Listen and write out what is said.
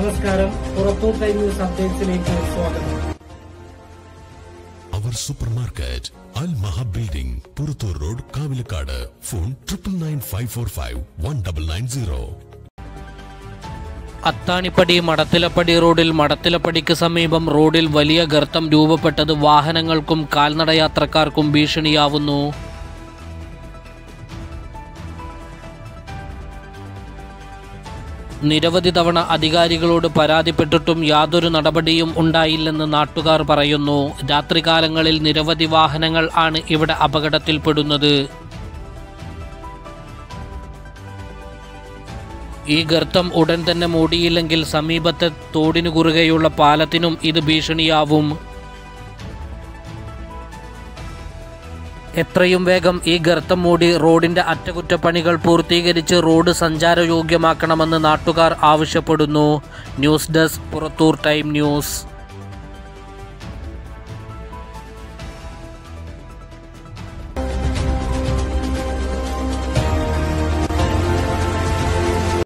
നമസ്കാരം Purathur time news അപ്ഡേറ്റ്സിലേക്ക് സ്വാഗതം അവർ super market Al Maha building Purathur road Kavilakkad phone triple nine five four five one double nine zero Athanippadi Madathilappadi റോഡിൽ മടത്തിലപ്പടിക്ക് സമീപം റോഡിൽ വലിയ ഗർത്തം രൂപപ്പെട്ടത് വാഹനങ്ങൾക്കും കാൽനടയാത്രക്കാർക്കും ഭീഷണിയാവുന്നു നിരവധി തവണ അധികാരികളോട് പരാതിപ്പെട്ടിട്ടും യാതൊരു നടപടിയും ഉണ്ടായില്ലെന്ന് നാട്ടുകാർ പറയുന്നു രാത്രികാലങ്ങളിൽ നിരവധി വാഹനങ്ങൾ ആണ് ഇവിടെ അപകടത്തിൽപ്പെടുന്നത് ഈ ഗർത്തം ഉടൻ തന്നെ മൂടിയില്ലെങ്കിൽ സമീപത്തെ തോടിനു കുറുകെയുള്ള പാലത്തിനും ഇത് ഭീഷണിയാവും എത്രയും വേഗം ഈ ഗർത്തം മൂടി റോഡിന്റെ അറ്റകുറ്റപ്പണികൾ പൂർത്തീകരിച്ച് റോഡ് സഞ്ചാരയോഗ്യമാക്കണമെന്ന് നാട്ടുകാർ ആവശ്യപ്പെടുന്നു news desk Purathur time news